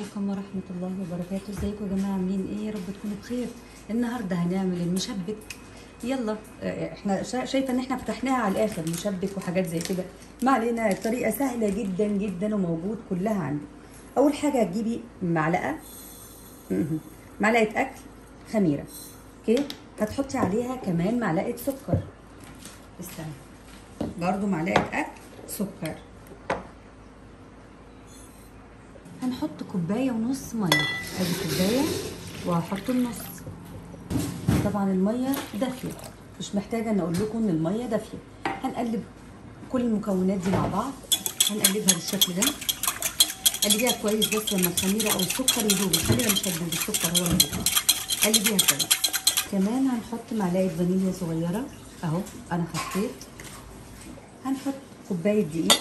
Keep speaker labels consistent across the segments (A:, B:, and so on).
A: عليكم ورحمة الله وبركاته ازيكم يا جماعة عاملين ايه يا رب تكونوا بخير النهاردة هنعمل المشبك يلا اه، احنا شا- شايفة ان احنا فتحناها على الاخر مشبك وحاجات زي كده ما علينا الطريقة سهلة جدا جدا وموجود كلها عندي اول حاجة هتجيبي معلقة مهم. معلقة اكل خميرة اوكي هتحطي عليها كمان معلقة سكر استنى برضو معلقة اكل سكر هنحط كوباية ونص مية ادي كوباية وهحط النص طبعا المية دافية مش محتاجة ان اقول لكم ان المية دافية هنقلب كل المكونات دي مع بعض هنقلبها بالشكل ده قلبيها كويس بس لما الخميرة او السكر يدوب الخميرة مش هتدوب السكر هو اللي يدوب قلبيها كويس كمان هنحط معلقة فانيليا صغيرة اهو انا حطيت هنحط كوباية دقيق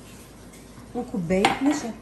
A: وكوباية نشا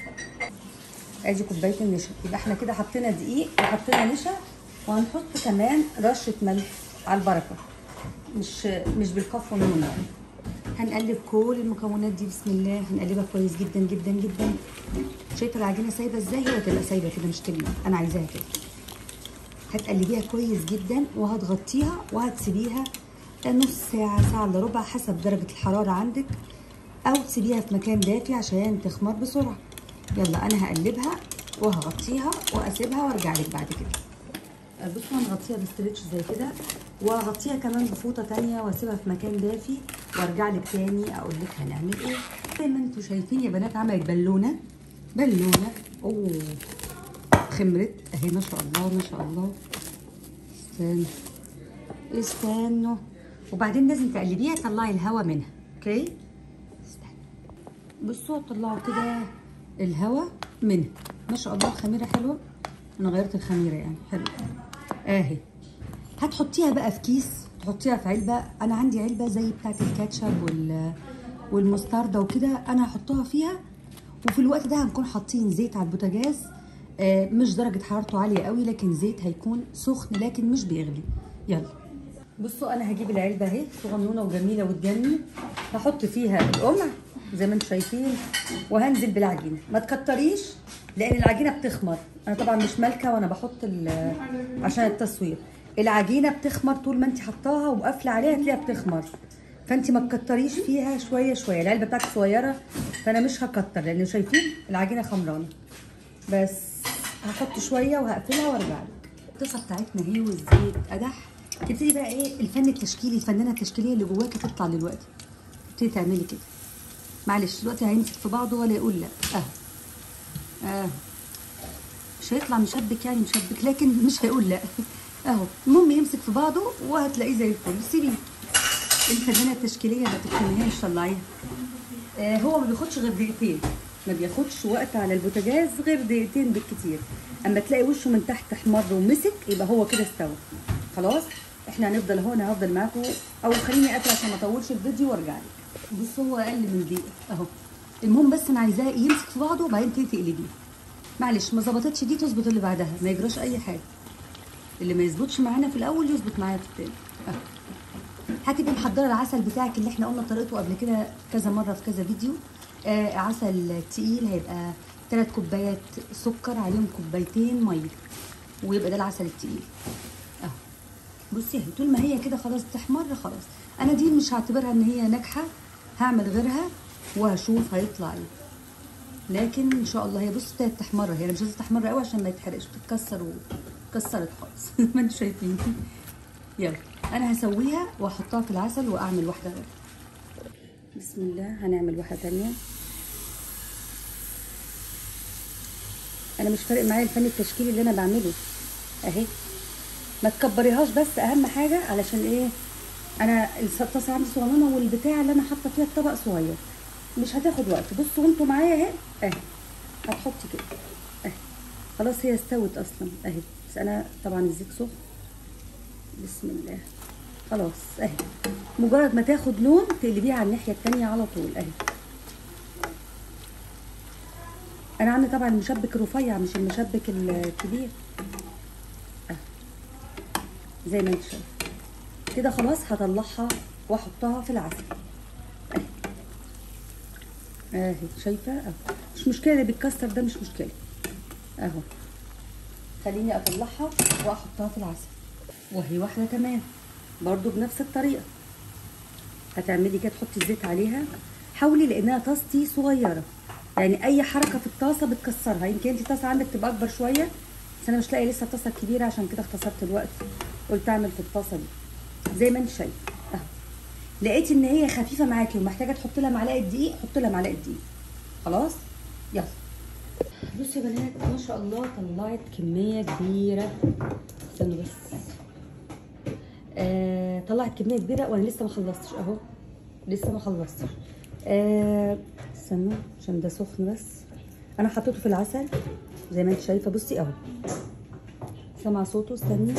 A: ادي كوبايه النشا يبقى احنا كده حطينا دقيق وحطينا نشا وهنحط كمان رشه ملح على البركه مش مش بالكف والنون يعني هنقلب كل المكونات دي بسم الله هنقلبها كويس جدا جدا جدا شايفه العجينه سايبه ازاي هي تبقى سايبه كده مش كلمه انا عايزاها كده هتقلبيها كويس جدا وهتغطيها وهتسيبيها نص ساعة ساعة الا ربع حسب درجة الحرارة عندك أو تسيبيها في مكان دافي عشان تخمر بسرعة يلا أنا هقلبها وهغطيها وأسيبها وأرجع لك بعد كده بصوا هنغطيها بستريتش زي كده وهغطيها كمان بفوطة تانية واسيبها في مكان دافي وارجع لك تاني اقول لك هنعمل ايه زي ما انتوا شايفين يا بنات عملت بالونة بالونة اوه خمرت اهي ما شاء الله ما شاء الله استنى استنوا وبعدين لازم تقلبيها تطلعي الهواء منها اوكي استنى بصوا طلعوا كده الهواء منها ما شاء الله الخميره حلوه انا غيرت الخميره يعني حلو اهي هتحطيها بقى في كيس تحطيها في علبه انا عندي علبه زي بتاعه الكاتشب وال والمستردة وكده انا هحطها فيها وفي الوقت ده هنكون حاطين زيت على البوتاجاز آه، مش درجه حرارته عاليه قوي لكن زيت هيكون سخن لكن مش بيغلي يلا بصوا انا هجيب العلبه اهي صغنونه وجميله وتجنن هحط فيها القمع زي ما انتم شايفين وهنزل بالعجينه ما تكتريش لان العجينه بتخمر انا طبعا مش مالكه وانا بحط ال- عشان التصوير العجينه بتخمر طول ما انت حطاها وقافله عليها تلاقيها بتخمر فانت ما تكتريش فيها شويه شويه العلبه بتاعتك صغيره فانا مش هكتر لان شايفين العجينه خمرانه بس هحط شويه وهقفلها وارجع لك الطاسه بتاعتنا اهي والزيت قدح تبتدي بقى ايه الفن التشكيلي الفنانه التشكيليه اللي جواكي تطلع دلوقتي تبتدي تعملي كده معلش دلوقتي هيمسك في بعضه ولا يقول لا اه اه مش هيطلع مشبك يعني مشبك لكن مش هيقول لا اهو المهم يمسك في بعضه وهتلاقيه زي الفل سيبيه الفنانه التشكيليه ما تفهميهاش طلعيها آه هو ما بياخدش غير دقيقتين ما بياخدش وقت على البوتاجاز غير دقيقتين بالكتير اما تلاقي وشه من تحت احمر ومسك يبقى هو كده استوى خلاص احنا هنفضل اهو انا هفضل معاكم او خليني اقفل عشان ما اطولش الفيديو وارجع لك بصوا هو اقل من دقيقه اهو المهم بس انا عايزاه يمسك في بعضه وبعدين تبتدي تقلبيه معلش ما ظبطتش دي تظبط اللي بعدها ما يجراش اي حاجه اللي ما يظبطش معانا في الاول يظبط معايا في التاني اهو هتبقي محضره العسل بتاعك اللي احنا قلنا طريقته قبل كده كذا مره في كذا فيديو آه عسل تقيل هيبقى ثلاث كوبايات سكر عليهم كوبايتين ميه ويبقى ده العسل التقيل اهو بصي اهي طول ما هي كده خلاص تحمر خلاص انا دي مش هعتبرها ان هي ناجحه هعمل غيرها وهشوف هيطلع ايه لكن ان شاء الله هي بص ابتدت تحمر هي أنا مش عايزه تحمر قوي عشان ما يتحرقش بتتكسر وكسرت خالص ما انتوا شايفين يلا انا هسويها واحطها في العسل واعمل واحده غيرها بسم الله هنعمل واحده تانية انا مش فارق معايا الفن التشكيلي اللي انا بعمله اهي ما تكبريهاش بس اهم حاجه علشان ايه انا الطاسه عندي صغنونه والبتاع اللي انا حاطه فيها الطبق صغير مش هتاخد وقت بصوا انتوا معايا اهي اهي هتحطي كده اهي خلاص هي استوت اصلا اهي بس انا طبعا الزيت سخن بسم الله خلاص اهي مجرد ما تاخد لون تقلبيها على الناحيه التانية على طول اهي انا عندي طبعا المشبك رفيع مش المشبك الكبير اهي زي ما انت شايف كده خلاص هطلعها واحطها في العسل اهي اهي شايفه اهو مش مشكله اللي بيتكسر ده مش مشكله اهو خليني اطلعها واحطها في العسل وهي واحده كمان برضو بنفس الطريقه هتعملي كده تحطي الزيت عليها حاولي لانها طاستي صغيره يعني اي حركه في الطاسه بتكسرها يمكن انت الطاسه عندك تبقى اكبر شويه بس انا مش لاقي لسه الطاسه الكبيره عشان كده اختصرت الوقت قلت اعمل في الطاسه دي زي ما انت شايفه اهو لقيتي ان هي خفيفه معاكي ومحتاجه تحط لها معلقه دقيق حط لها معلقه دقيق خلاص يلا بصوا يا بنات ما شاء الله طلعت كميه كبيره استنوا بس آه طلعت كميه كبيره وانا لسه ما خلصتش اهو لسه ما خلصتش آه استنوا عشان ده سخن بس انا حطيته في العسل زي ما انت شايفه بصي اهو سمع صوته استني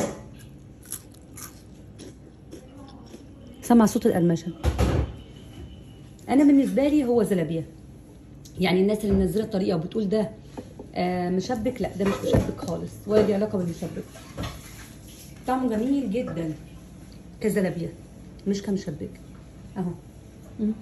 A: سمع صوت القرمشه انا بالنسبه لي هو زلابيه يعني الناس اللي منزله الطريقه وبتقول ده آه مشبك لا ده مش مشبك خالص ولا ليه علاقه بالمشبك طعمه جميل جدا كزلابيه مش كمشبك اهو مم.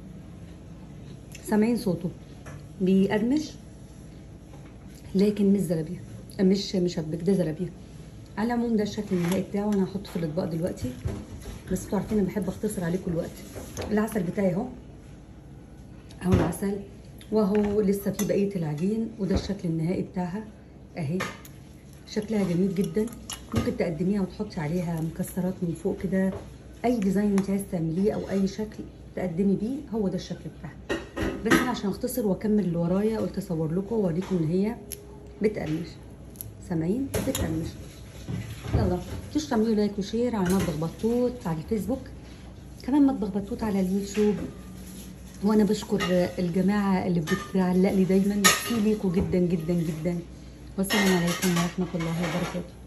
A: سامعين صوته بيقرمش لكن مش زلابيه مش مشبك ده زلابيه على العموم ده الشكل النهائي بتاعه انا هحطه في الاطباق دلوقتي بس انتوا عارفين انا بحب اختصر عليكم الوقت العسل بتاعي اهو اهو العسل وهو لسه في بقيه العجين وده الشكل النهائي بتاعها اهي شكلها جميل جدا ممكن تقدميها وتحطي عليها مكسرات من فوق كده اي ديزاين انت عايز تعمليه او اي شكل تقدمي بيه هو ده الشكل بتاعها بس انا عشان اختصر واكمل اللي ورايا قلت اصور لكم واوريكم ان هي بتقرمش سامعين بتقرمش يلا متنسوش تعملوا لايك وشير على مطبخ بطوط على الفيسبوك كمان مطبخ بطوط على اليوتيوب وانا بشكر الجماعه اللي بتعلق لي دايما ميرسي ليكوا جدا جدا جدا والسلام عليكم ورحمه الله وبركاته